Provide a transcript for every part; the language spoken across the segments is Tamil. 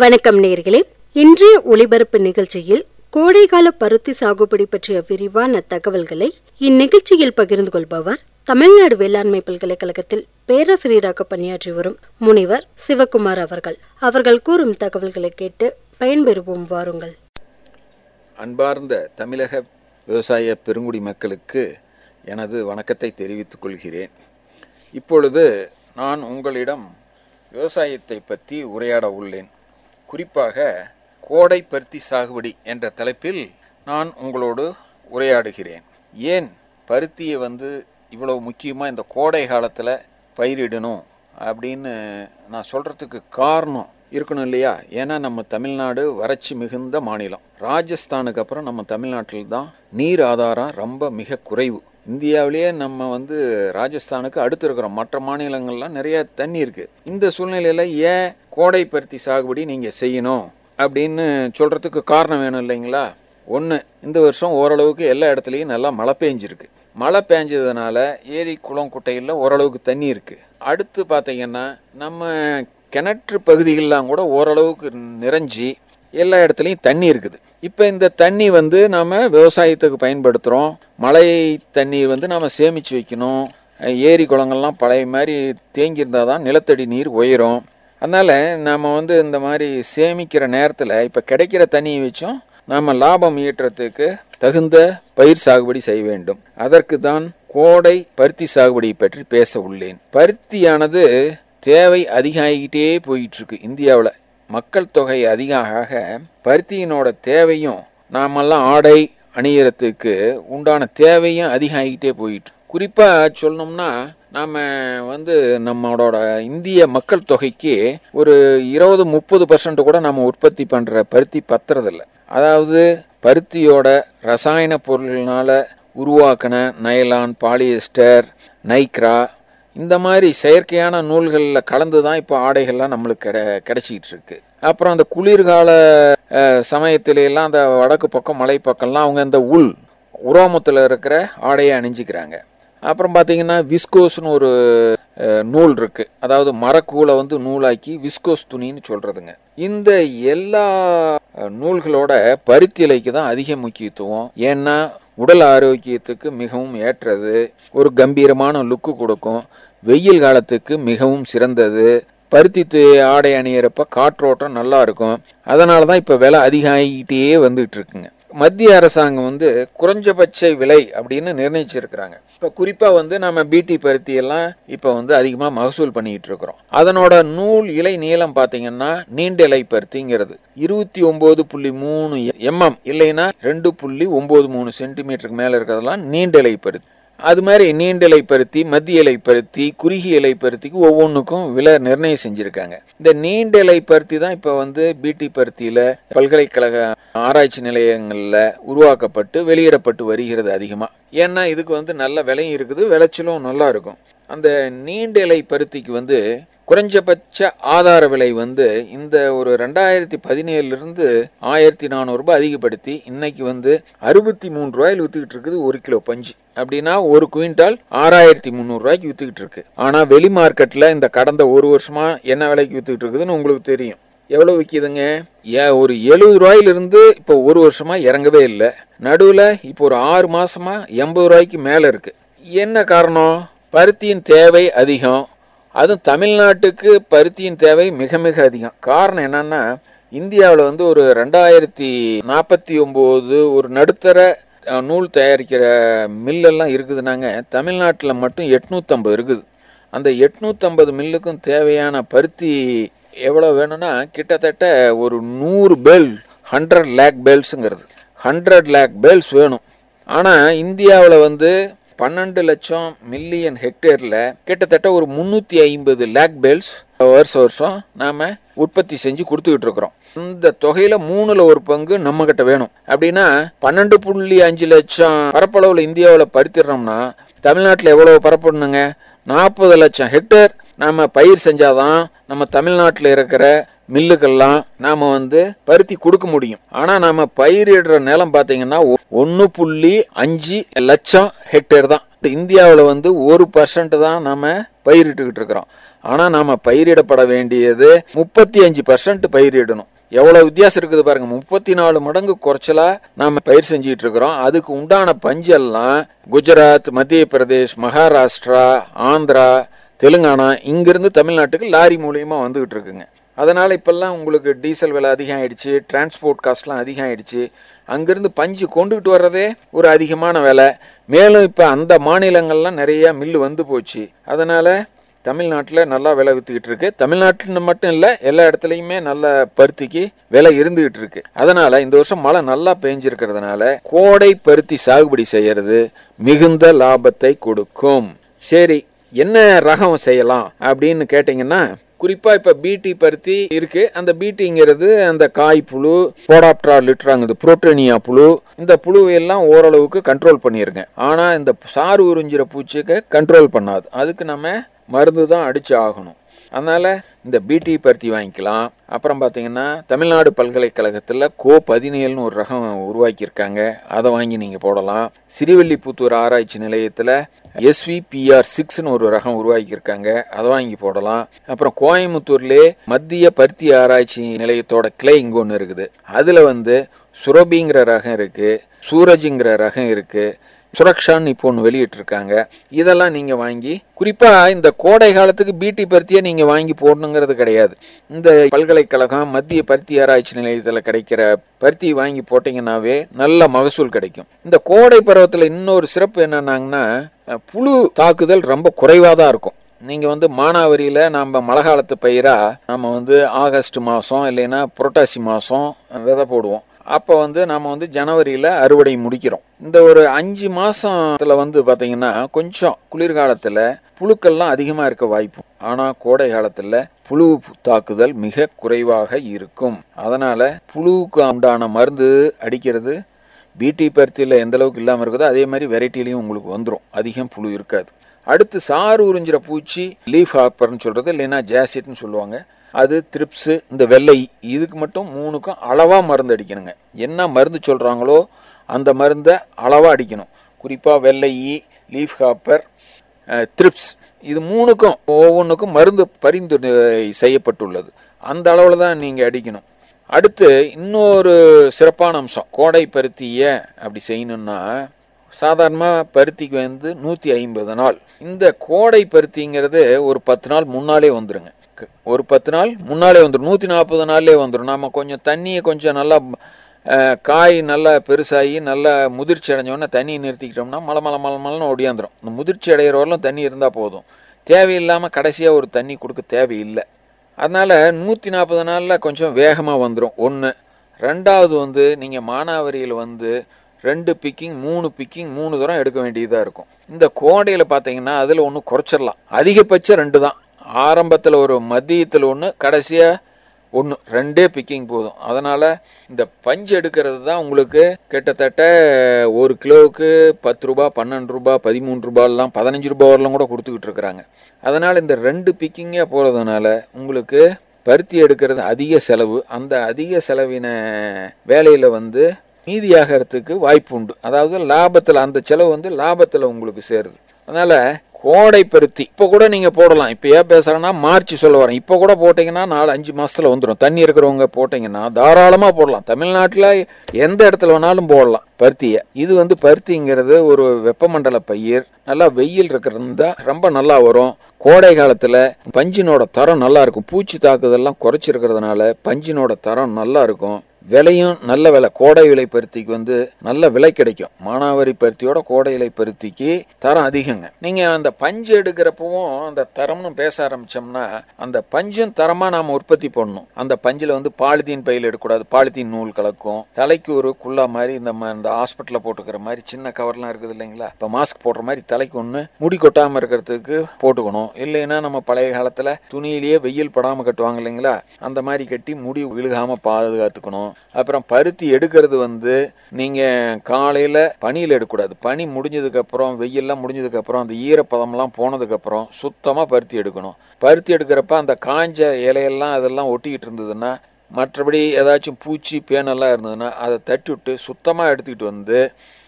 வணக்கம் நேர்களே இன்றைய ஒளிபரப்பு நிகழ்ச்சியில் கோடைகால பருத்தி சாகுபடி பற்றிய விரிவான தகவல்களை இந்நிகழ்ச்சியில் பகிர்ந்து கொள்பவர் தமிழ்நாடு வேளாண்மை பல்கலைக்கழகத்தில் பேராசிரியராக பணியாற்றி வரும் முனைவர் சிவகுமார் அவர்கள் அவர்கள் கூறும் தகவல்களை கேட்டு பயன்பெறுவோம் வாருங்கள் அன்பார்ந்த தமிழக விவசாய பெருங்குடி மக்களுக்கு எனது வணக்கத்தை தெரிவித்துக் கொள்கிறேன் இப்பொழுது நான் உங்களிடம் விவசாயத்தை பற்றி உரையாட உள்ளேன் குறிப்பாக கோடை பருத்தி சாகுபடி என்ற தலைப்பில் நான் உங்களோடு உரையாடுகிறேன் ஏன் பருத்தியை வந்து இவ்வளவு முக்கியமாக இந்த கோடை காலத்தில் பயிரிடணும் அப்படின்னு நான் சொல்கிறதுக்கு காரணம் இருக்கணும் இல்லையா ஏன்னா நம்ம தமிழ்நாடு வறட்சி மிகுந்த மாநிலம் ராஜஸ்தானுக்கு அப்புறம் நம்ம தமிழ்நாட்டில் தான் நீர் ஆதாரம் ரொம்ப மிக குறைவு இந்தியாவிலேயே நம்ம வந்து ராஜஸ்தானுக்கு அடுத்து இருக்கிறோம் மற்ற மாநிலங்கள்லாம் நிறைய தண்ணி இருக்கு இந்த சூழ்நிலையில் ஏன் கோடை பருத்தி சாகுபடி நீங்கள் செய்யணும் அப்படின்னு சொல்கிறதுக்கு காரணம் வேணும் இல்லைங்களா ஒன்று இந்த வருஷம் ஓரளவுக்கு எல்லா இடத்துலையும் நல்லா மழை பெஞ்சிருக்கு மழை பெஞ்சதுனால ஏரி குளம் குட்டையில் ஓரளவுக்கு தண்ணி இருக்குது அடுத்து பார்த்தீங்கன்னா நம்ம கிணற்று பகுதிகளெலாம் கூட ஓரளவுக்கு நிறைஞ்சி எல்லா இடத்துலையும் தண்ணி இருக்குது இப்போ இந்த தண்ணி வந்து நாம் விவசாயத்துக்கு பயன்படுத்துகிறோம் மழை தண்ணீர் வந்து நாம் சேமித்து வைக்கணும் ஏரி குளங்கள்லாம் பழைய மாதிரி தேங்கியிருந்தால் தான் நிலத்தடி நீர் உயரும் அதனால் நாம் வந்து இந்த மாதிரி சேமிக்கிற நேரத்தில் இப்போ கிடைக்கிற தண்ணியை வச்சும் நாம் லாபம் ஈட்டுறதுக்கு தகுந்த பயிர் சாகுபடி செய்ய வேண்டும் அதற்கு தான் கோடை பருத்தி சாகுபடி பற்றி பேச உள்ளேன் பருத்தியானது தேவை அதிகமாகிக்கிட்டே போயிட்டு இருக்கு இந்தியாவில் மக்கள் தொகை அதிகமாக பருத்தியினோட தேவையும் நாமெல்லாம் ஆடை அணியறதுக்கு உண்டான தேவையும் அதிகமாகிட்டே போயிட்டு குறிப்பாக சொல்லணும்னா நாம் வந்து நம்மளோட இந்திய மக்கள் தொகைக்கு ஒரு இருபது முப்பது பர்சன்ட் கூட நம்ம உற்பத்தி பண்ணுற பருத்தி பத்துறதில்ல அதாவது பருத்தியோட ரசாயன பொருள்னால உருவாக்கின நைலான் பாலியஸ்டர் நைக்ரா இந்த மாதிரி செயற்கையான நூல்களில் கலந்து தான் இப்போ ஆடைகள்லாம் நம்மளுக்கு கிட கிடச்சிக்கிட்டு இருக்கு அப்புறம் அந்த குளிர்கால சமயத்துல எல்லாம் அந்த வடக்கு பக்கம் மலை பக்கம்லாம் அவங்க இந்த உள் உரோமத்தில் இருக்கிற ஆடையை அணிஞ்சிக்கிறாங்க அப்புறம் பார்த்தீங்கன்னா விஸ்கோஸ்னு ஒரு நூல் இருக்கு அதாவது மரக்கூலை வந்து நூலாக்கி விஸ்கோஸ் துணின்னு சொல்றதுங்க இந்த எல்லா நூல்களோட பருத்தி இலைக்கு தான் அதிக முக்கியத்துவம் ஏன்னா உடல் ஆரோக்கியத்துக்கு மிகவும் ஏற்றது ஒரு கம்பீரமான லுக்கு கொடுக்கும் வெயில் காலத்துக்கு மிகவும் சிறந்தது பருத்தி ஆடை அணியிறப்ப காற்றோட்டம் நல்லா இருக்கும் அதனால தான் இப்போ விலை அதிகமாகிட்டே வந்துகிட்டு இருக்குங்க மத்திய அரசாங்கம் வந்து குறைஞ்சபட்ச விலை அப்படின்னு நிர்ணயிச்சிருக்கிறாங்க இப்போ குறிப்பாக வந்து நம்ம பிடி பருத்தி எல்லாம் இப்போ வந்து அதிகமாக மகசூல் பண்ணிட்டு இருக்கிறோம் அதனோட நூல் இலை நீளம் பார்த்தீங்கன்னா நீண்ட இலை பருத்திங்கிறது இருபத்தி ஒன்பது புள்ளி மூணு எம்எம் இல்லைன்னா ரெண்டு புள்ளி ஒன்பது மூணு சென்டிமீட்டருக்கு மேலே இருக்கிறதெல்லாம் நீண்ட இலை பருத்தி அது மாதிரி நீண்ட இலை பருத்தி மத்திய இலை பருத்தி குறுகிய இலை பருத்திக்கு ஒவ்வொன்றுக்கும் விலை நிர்ணயம் செஞ்சுருக்காங்க இந்த நீண்ட இலை பருத்தி தான் இப்போ வந்து பிடி பருத்தியில் பல்கலைக்கழக ஆராய்ச்சி நிலையங்களில் உருவாக்கப்பட்டு வெளியிடப்பட்டு வருகிறது அதிகமாக ஏன்னா இதுக்கு வந்து நல்ல விலையும் இருக்குது விளைச்சலும் நல்லா இருக்கும் அந்த நீண்ட இலை பருத்திக்கு வந்து குறைஞ்சபட்ச ஆதார விலை வந்து இந்த ஒரு ரெண்டாயிரத்தி பதினேழுலேருந்து ஆயிரத்தி நானூறுரூபா அதிகப்படுத்தி இன்னைக்கு வந்து அறுபத்தி மூணு ரூபாயில் வித்துக்கிட்டு இருக்குது ஒரு கிலோ பஞ்சு அப்படின்னா ஒரு குவிண்டால் ஆறாயிரத்தி முந்நூறுரூவாய்க்கு வித்துக்கிட்டு இருக்கு ஆனால் வெளி மார்க்கெட்டில் இந்த கடந்த ஒரு வருஷமா என்ன விலைக்கு வித்துக்கிட்டு இருக்குதுன்னு உங்களுக்கு தெரியும் எவ்வளோ விற்கிதுங்க ஏ ஒரு எழுபது ரூபாயிலிருந்து இப்போ ஒரு வருஷமா இறங்கவே இல்லை நடுவில் இப்போ ஒரு ஆறு மாசமா எண்பது ரூபாய்க்கு மேலே இருக்கு என்ன காரணம் பருத்தியின் தேவை அதிகம் அதுவும் தமிழ்நாட்டுக்கு பருத்தியின் தேவை மிக மிக அதிகம் காரணம் என்னன்னா இந்தியாவில் வந்து ஒரு ரெண்டாயிரத்தி நாற்பத்தி ஒம்பது ஒரு நடுத்தர நூல் தயாரிக்கிற மில்லெல்லாம் இருக்குதுனாங்க தமிழ்நாட்டில் மட்டும் எட்நூற்றம்பது இருக்குது அந்த எட்நூற்றம்பது மில்லுக்கும் தேவையான பருத்தி எவ்வளோ வேணும்னா கிட்டத்தட்ட ஒரு நூறு பெல் ஹண்ட்ரட் லேக் பெல்ஸுங்கிறது ஹண்ட்ரட் லேக் பெல்ஸ் வேணும் ஆனால் இந்தியாவில் வந்து பன்னெண்டு லட்சம் மில்லியன் ஹெக்டேரில் கிட்டத்தட்ட ஒரு முந்நூற்றி ஐம்பது லேக் பெல்ஸ் வருஷம் வருஷம் நாம் உற்பத்தி செஞ்சு கொடுத்துக்கிட்டு இருக்கிறோம் இந்த தொகையில மூணுல ஒரு பங்கு நம்ம கிட்ட வேணும் அப்படின்னா பன்னெண்டு புள்ளி அஞ்சு லட்சம் பரப்பளவில் இந்தியாவில் பருத்திடுறோம்னா தமிழ்நாட்டில் எவ்வளவு பரப்பணுங்க நாற்பது லட்சம் ஹெக்டேர் நாம பயிர் செஞ்சாதான் நம்ம தமிழ்நாட்டில் இருக்கிற மில்லுக்கெல்லாம் நாம வந்து பருத்தி கொடுக்க முடியும் ஆனா நாம பயிரிடுற நிலம் பாத்தீங்கன்னா ஒன்னு புள்ளி அஞ்சு லட்சம் ஹெக்டேர் தான் இந்தியாவில் வந்து ஒரு பர்சன்ட் தான் நம்ம பயிரிட்டுக்கிட்டு இருக்கிறோம் ஆனால் நாம பயிரிடப்பட வேண்டியது முப்பத்தி அஞ்சு பர்சன்ட் பயிரிடணும் எவ்வளவு வித்தியாசம் இருக்குது பாருங்க முப்பத்தி நாலு மடங்கு குறைச்சலா நாம பயிர் செஞ்சிட்டு இருக்கிறோம் அதுக்கு உண்டான பஞ்செல்லாம் குஜராத் மத்திய பிரதேஷ் மகாராஷ்டிரா ஆந்திரா தெலுங்கானா இங்கிருந்து தமிழ்நாட்டுக்கு லாரி மூலியமா வந்துகிட்டு இருக்குங்க அதனால இப்பெல்லாம் உங்களுக்கு டீசல் விலை அதிகம் ஆயிடுச்சு டிரான்ஸ்போர்ட் காஸ்ட்லாம் அதிகம் ஆயிடுச்சு அங்கிருந்து பஞ்சு கொண்டுகிட்டு வர்றதே ஒரு அதிகமான விலை மேலும் இப்போ அந்த மாநிலங்கள்லாம் நிறைய மில்லு வந்து போச்சு அதனால தமிழ்நாட்டில் நல்லா விலை வித்துக்கிட்டு இருக்கு தமிழ்நாட்டில் மட்டும் இல்லை எல்லா இடத்துலையுமே நல்ல பருத்திக்கு விலை இருந்துகிட்டு இருக்கு அதனால இந்த வருஷம் மழை நல்லா பெஞ்சிருக்கிறதுனால கோடை பருத்தி சாகுபடி செய்யறது மிகுந்த லாபத்தை கொடுக்கும் சரி என்ன ரகம் செய்யலாம் அப்படின்னு கேட்டிங்கன்னா குறிப்பா இப்ப பிடி பருத்தி இருக்கு அந்த பிடிங்கிறது அந்த காய் புழு போடாப்ட்ரா லிட்ராங்குது புரோட்டோனியா புழு இந்த புழுவை எல்லாம் ஓரளவுக்கு கண்ட்ரோல் பண்ணிருங்க ஆனா இந்த சாறு உறிஞ்சிற பூச்சிக்கு கண்ட்ரோல் பண்ணாது அதுக்கு நம்ம மருந்து தான் அடிச்சு ஆகணும் அதனால இந்த பிடி பருத்தி வாங்கிக்கலாம் அப்புறம் பார்த்தீங்கன்னா தமிழ்நாடு பல்கலைக்கழகத்தில் கோ பதினேழுன்னு ஒரு ரகம் உருவாக்கியிருக்காங்க அதை வாங்கி நீங்கள் போடலாம் சிறுவல்லிபுத்தூர் ஆராய்ச்சி நிலையத்தில் எஸ்விபிஆர் சிக்ஸ்னு ஒரு ரகம் உருவாக்கியிருக்காங்க அதை வாங்கி போடலாம் அப்புறம் கோயம்புத்தூர்லேயே மத்திய பருத்தி ஆராய்ச்சி நிலையத்தோட கிளை இங்கே ஒன்று இருக்குது அதில் வந்து சுரபிங்கிற ரகம் இருக்குது சூரஜுங்கிற ரகம் இருக்குது சுரக்ஷான்னு இப்போ ஒன்று வெளியிட்டிருக்காங்க இதெல்லாம் நீங்கள் வாங்கி குறிப்பாக இந்த கோடை காலத்துக்கு பிடி பருத்தியை நீங்கள் வாங்கி போடணுங்கிறது கிடையாது இந்த பல்கலைக்கழகம் மத்திய பருத்தி ஆராய்ச்சி நிலையத்தில் கிடைக்கிற பருத்தி வாங்கி போட்டிங்கன்னாவே நல்ல மகசூல் கிடைக்கும் இந்த கோடை பருவத்தில் இன்னொரு சிறப்பு என்னன்னாங்கன்னா புழு தாக்குதல் ரொம்ப குறைவாக தான் இருக்கும் நீங்கள் வந்து மானாவரியில் நம்ம மழை காலத்து பயிராக நம்ம வந்து ஆகஸ்ட் மாதம் இல்லைன்னா புரட்டாசி மாதம் விதை போடுவோம் அப்போ வந்து நம்ம வந்து ஜனவரியில் அறுவடை முடிக்கிறோம் இந்த ஒரு அஞ்சு மாசத்துல வந்து பார்த்தீங்கன்னா கொஞ்சம் குளிர்காலத்தில் புழுக்கள்லாம் அதிகமாக இருக்க வாய்ப்பு ஆனால் கோடை காலத்தில் புழு தாக்குதல் மிக குறைவாக இருக்கும் அதனால புழுவுக்கு உண்டான மருந்து அடிக்கிறது பிடி பருத்தியில் எந்த அளவுக்கு இல்லாமல் இருக்குதோ அதே மாதிரி வெரைட்டிலையும் உங்களுக்கு வந்துடும் அதிகம் புழு இருக்காது அடுத்து சாறு உறிஞ்சிற பூச்சி லீஃப் ஹாப்பர்னு சொல்றது இல்லைன்னா ஜாசிட்னு சொல்லுவாங்க அது த்ரிப்ஸு இந்த வெள்ளை இதுக்கு மட்டும் மூணுக்கும் அளவாக மருந்து அடிக்கணுங்க என்ன மருந்து சொல்கிறாங்களோ அந்த மருந்தை அளவாக அடிக்கணும் குறிப்பாக வெள்ளை லீஃப் ஹாப்பர் த்ரிப்ஸ் இது மூணுக்கும் ஒவ்வொன்றுக்கும் மருந்து பரிந்துரை செய்யப்பட்டுள்ளது அந்த அளவில் தான் நீங்கள் அடிக்கணும் அடுத்து இன்னொரு சிறப்பான அம்சம் கோடை பருத்தியை அப்படி செய்யணும்னா சாதாரணமாக பருத்திக்கு வந்து நூற்றி ஐம்பது நாள் இந்த கோடை பருத்திங்கிறது ஒரு பத்து நாள் முன்னாலே வந்துருங்க ஒரு பத்து நாள் முன்னாலே வந்துடும் நூற்றி நாற்பது நாள்லே வந்துடும் நம்ம கொஞ்சம் தண்ணியை கொஞ்சம் நல்லா காய் நல்லா பெருசாகி நல்லா முதிர்ச்சி அடைஞ்சோடனே தண்ணியை நிறுத்திக்கிட்டோம்னா மலை மலை மலை மலைன்னு ஒடியாந்துடும் இந்த முதிர்ச்சி அடைகிற வரலும் தண்ணி இருந்தால் போதும் தேவையில்லாமல் கடைசியாக ஒரு தண்ணி கொடுக்க தேவையில்லை அதனால் நூற்றி நாற்பது நாளில் கொஞ்சம் வேகமாக வந்துடும் ஒன்று ரெண்டாவது வந்து நீங்கள் மானாவரியில் வந்து ரெண்டு பிக்கிங் மூணு பிக்கிங் மூணு தூரம் எடுக்க வேண்டியதாக இருக்கும் இந்த கோடையில் பார்த்தீங்கன்னா அதில் ஒன்று குறைச்சிடலாம் அதிகபட்சம் ரெண்டு தான் ஆரம்பத்தில் ஒரு மதியத்தில் ஒன்று கடைசியாக ஒன்று ரெண்டே பிக்கிங் போதும் அதனால் இந்த பஞ்சு எடுக்கிறது தான் உங்களுக்கு கிட்டத்தட்ட ஒரு கிலோவுக்கு பத்து ரூபா பன்னெண்டு ரூபா பதிமூணு ரூபாயெல்லாம் பதினஞ்சு ரூபா வரலாம் கூட கொடுத்துக்கிட்டு இருக்கிறாங்க அதனால் இந்த ரெண்டு பிக்கிங்காக போகிறதுனால உங்களுக்கு பருத்தி எடுக்கிறது அதிக செலவு அந்த அதிக செலவின வேலையில் வந்து மீதியாகிறதுக்கு வாய்ப்பு உண்டு அதாவது லாபத்தில் அந்த செலவு வந்து லாபத்தில் உங்களுக்கு சேருது அதனால் கோடை பருத்தி இப்போ கூட நீங்கள் போடலாம் இப்போ ஏன் பேசுகிறேன்னா மார்ச் சொல்ல வரேன் இப்போ கூட போட்டிங்கன்னா நாலு அஞ்சு மாதத்தில் வந்துடும் தண்ணி இருக்கிறவங்க போட்டிங்கன்னா தாராளமாக போடலாம் தமிழ்நாட்டில் எந்த இடத்துல வேணாலும் போடலாம் பருத்தியை இது வந்து பருத்திங்கிறது ஒரு வெப்பமண்டல பயிர் நல்லா வெயில் இருக்கிறது ரொம்ப நல்லா வரும் கோடை காலத்தில் பஞ்சினோட தரம் நல்லா இருக்கும் பூச்சி தாக்குதல்லாம் குறைச்சிருக்கிறதுனால பஞ்சினோட தரம் நல்லா இருக்கும் விலையும் நல்ல விலை கோடை விலை பருத்திக்கு வந்து நல்ல விலை கிடைக்கும் மானாவாரி பருத்தியோட கோடை விலை பருத்திக்கு தரம் அதிகங்க நீங்க அந்த பஞ்சு எடுக்கிறப்பவும் அந்த தரம்னு பேச ஆரம்பிச்சோம்னா அந்த பஞ்சும் தரமா நாம உற்பத்தி பண்ணணும் அந்த பஞ்சில் வந்து பாலித்தீன் பையில் எடுக்கக்கூடாது பாலித்தீன் நூல் கலக்கும் தலைக்கு ஒரு குள்ளா மாதிரி இந்த இந்த ஹாஸ்பிட்டலில் போட்டுக்கிற மாதிரி சின்ன கவர்லாம் இருக்குது இல்லைங்களா இப்போ மாஸ்க் போடுற மாதிரி தலைக்கு ஒன்று முடி கொட்டாமல் இருக்கிறதுக்கு போட்டுக்கணும் இல்லைன்னா நம்ம பழைய காலத்தில் துணியிலேயே வெயில் படாமல் கட்டுவாங்க இல்லைங்களா அந்த மாதிரி கட்டி முடி விழுகாமல் பாதுகாத்துக்கணும் அப்புறம் பருத்தி எடுக்கிறது வந்து நீங்கள் காலையில் பனியில் எடுக்கக்கூடாது பனி முடிஞ்சதுக்கப்புறம் வெயில்லாம் முடிஞ்சதுக்கப்புறம் அந்த ஈரப்பதம்லாம் போனதுக்கப்புறம் சுத்தமாக பருத்தி எடுக்கணும் பருத்தி எடுக்கிறப்ப அந்த காஞ்ச இலையெல்லாம் அதெல்லாம் ஒட்டிக்கிட்டு இருந்ததுன்னா மற்றபடி ஏதாச்சும் பூச்சி பேனெல்லாம் இருந்ததுன்னா அதை தட்டி விட்டு சுத்தமாக எடுத்துக்கிட்டு வந்து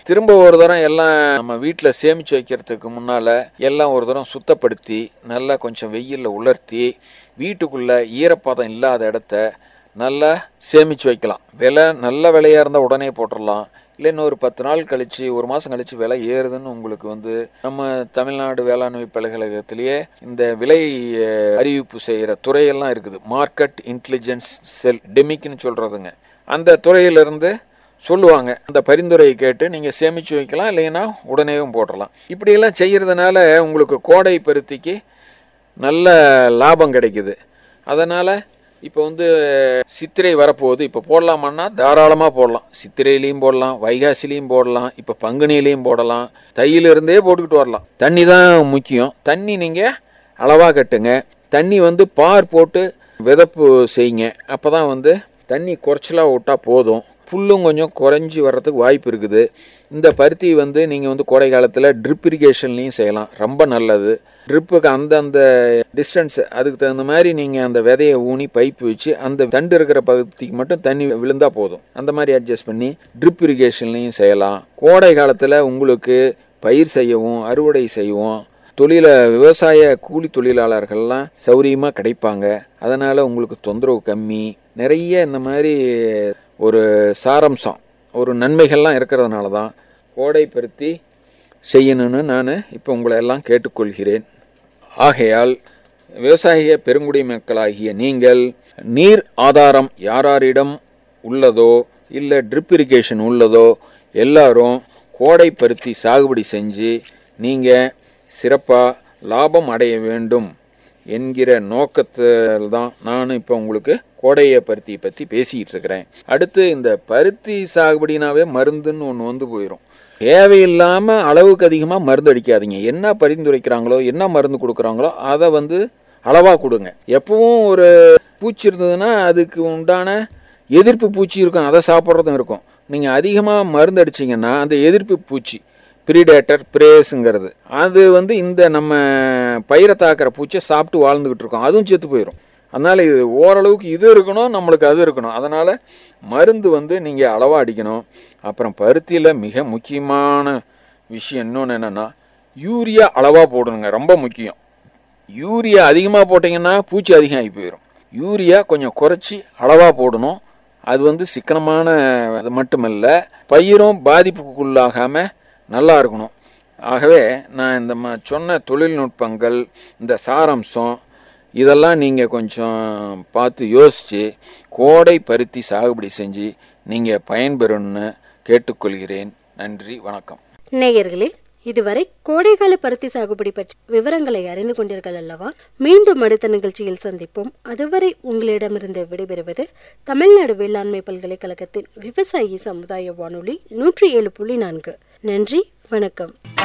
திரும்ப ஒரு தரம் எல்லாம் நம்ம வீட்டில் சேமிச்சு வைக்கிறதுக்கு முன்னால் எல்லாம் ஒரு தரம் சுத்தப்படுத்தி நல்லா கொஞ்சம் வெயிலில் உலர்த்தி வீட்டுக்குள்ளே ஈரப்பதம் இல்லாத இடத்த நல்லா சேமித்து வைக்கலாம் விலை நல்ல விலையாக இருந்தால் உடனே போட்டுடலாம் இல்லை இன்னும் ஒரு பத்து நாள் கழித்து ஒரு மாதம் கழித்து விலை ஏறுதுன்னு உங்களுக்கு வந்து நம்ம தமிழ்நாடு வேளாண்மை பல்கழகத்திலேயே இந்த விலை அஹ், அறிவிப்பு செய்கிற துறையெல்லாம் இருக்குது மார்க்கெட் இன்டெலிஜென்ஸ் செல் டெமிக்னு சொல்கிறதுங்க அந்த துறையிலிருந்து சொல்லுவாங்க அந்த பரிந்துரையை கேட்டு நீங்கள் சேமித்து வைக்கலாம் இல்லைன்னா உடனேவும் போட்டுடலாம் இப்படியெல்லாம் செய்கிறதுனால உங்களுக்கு கோடை பருத்திக்கு நல்ல லாபம் கிடைக்குது அதனால் இப்போ வந்து சித்திரை வரப்போகுது இப்போ போடலாமான்னா தாராளமாக போடலாம் சித்திரையிலையும் போடலாம் வைகாசிலையும் போடலாம் இப்போ பங்குனிலையும் போடலாம் தையிலிருந்தே போட்டுக்கிட்டு வரலாம் தண்ணி தான் முக்கியம் தண்ணி நீங்கள் அளவாக கட்டுங்க தண்ணி வந்து பார் போட்டு விதப்பு செய்யுங்க அப்போ தான் வந்து தண்ணி குறைச்சலாக விட்டால் போதும் புல்லும் கொஞ்சம் குறைஞ்சி வர்றதுக்கு வாய்ப்பு இருக்குது இந்த பருத்தி வந்து நீங்கள் வந்து கோடை காலத்தில் ட்ரிப் இரிகேஷன்லையும் செய்யலாம் ரொம்ப நல்லது ட்ரிப்புக்கு அந்தந்த டிஸ்டன்ஸ் அதுக்கு தகுந்த மாதிரி நீங்கள் அந்த விதையை ஊனி பைப் வச்சு அந்த தண்டு இருக்கிற பகுதிக்கு மட்டும் தண்ணி விழுந்தா போதும் அந்த மாதிரி அட்ஜஸ்ட் பண்ணி ட்ரிப் இரிகேஷன்லையும் செய்யலாம் கோடை காலத்தில் உங்களுக்கு பயிர் செய்யவும் அறுவடை செய்யவும் தொழில விவசாய கூலி தொழிலாளர்கள்லாம் சௌரியமாக கிடைப்பாங்க அதனால் உங்களுக்கு தொந்தரவு கம்மி நிறைய இந்த மாதிரி ஒரு சாரம்சம் ஒரு நன்மைகள்லாம் இருக்கிறதுனால தான் கோடை பருத்தி செய்யணும்னு நான் இப்போ உங்களை எல்லாம் கேட்டுக்கொள்கிறேன் ஆகையால் விவசாய பெருங்குடி மக்களாகிய நீங்கள் நீர் ஆதாரம் யாராரிடம் உள்ளதோ இல்லை ட்ரிப் இரிகேஷன் உள்ளதோ எல்லாரும் கோடை பருத்தி சாகுபடி செஞ்சு நீங்கள் சிறப்பாக லாபம் அடைய வேண்டும் என்கிற நோக்கத்தில் தான் நான் இப்போ உங்களுக்கு கோடைய பருத்தியை பற்றி பேசிக்கிட்டு இருக்கிறேன் அடுத்து இந்த பருத்தி சாகுபடினாவே மருந்துன்னு ஒன்று வந்து போயிடும் தேவையில்லாமல் அளவுக்கு அதிகமாக மருந்து அடிக்காதீங்க என்ன பரிந்துரைக்கிறாங்களோ என்ன மருந்து கொடுக்குறாங்களோ அதை வந்து அளவாக கொடுங்க எப்பவும் ஒரு பூச்சி இருந்ததுன்னா அதுக்கு உண்டான எதிர்ப்பு பூச்சி இருக்கும் அதை சாப்பிட்றதும் இருக்கும் நீங்கள் அதிகமாக மருந்து அடிச்சிங்கன்னா அந்த எதிர்ப்பு பூச்சி ப்ரீடேட்டர் பிரேஸுங்கிறது அது வந்து இந்த நம்ம பயிரை தாக்குற பூச்சியை சாப்பிட்டு வாழ்ந்துக்கிட்டு இருக்கோம் அதுவும் செத்து போயிடும் அதனால் இது ஓரளவுக்கு இது இருக்கணும் நம்மளுக்கு அது இருக்கணும் அதனால் மருந்து வந்து நீங்கள் அளவாக அடிக்கணும் அப்புறம் பருத்தியில் மிக முக்கியமான விஷயம் இன்னொன்று என்னென்னா யூரியா அளவாக போடணுங்க ரொம்ப முக்கியம் யூரியா அதிகமாக போட்டிங்கன்னா பூச்சி அதிகம் ஆகி போயிடும் யூரியா கொஞ்சம் குறைச்சி அளவாக போடணும் அது வந்து சிக்கனமான அது மட்டுமல்ல பயிரும் பாதிப்புக்குள்ளாகாமல் நல்லா இருக்கணும் ஆகவே நான் இந்த ம சொன்ன தொழில்நுட்பங்கள் இந்த சாரம்சம் இதெல்லாம் நீங்கள் கொஞ்சம் பார்த்து யோசித்து கோடை பருத்தி சாகுபடி செஞ்சு நீங்கள் பயன்பெறணும்னு கேட்டுக்கொள்கிறேன் நன்றி வணக்கம் நேயர்களே இதுவரை கோடைகால பருத்தி சாகுபடி பற்றி விவரங்களை அறிந்து கொண்டீர்கள் அல்லவா மீண்டும் அடுத்த நிகழ்ச்சியில் சந்திப்போம் அதுவரை உங்களிடமிருந்து விடைபெறுவது தமிழ்நாடு வேளாண்மை பல்கலைக்கழகத்தின் விவசாயி சமுதாய வானொலி நூற்றி ஏழு புள்ளி நான்கு நன்றி வணக்கம்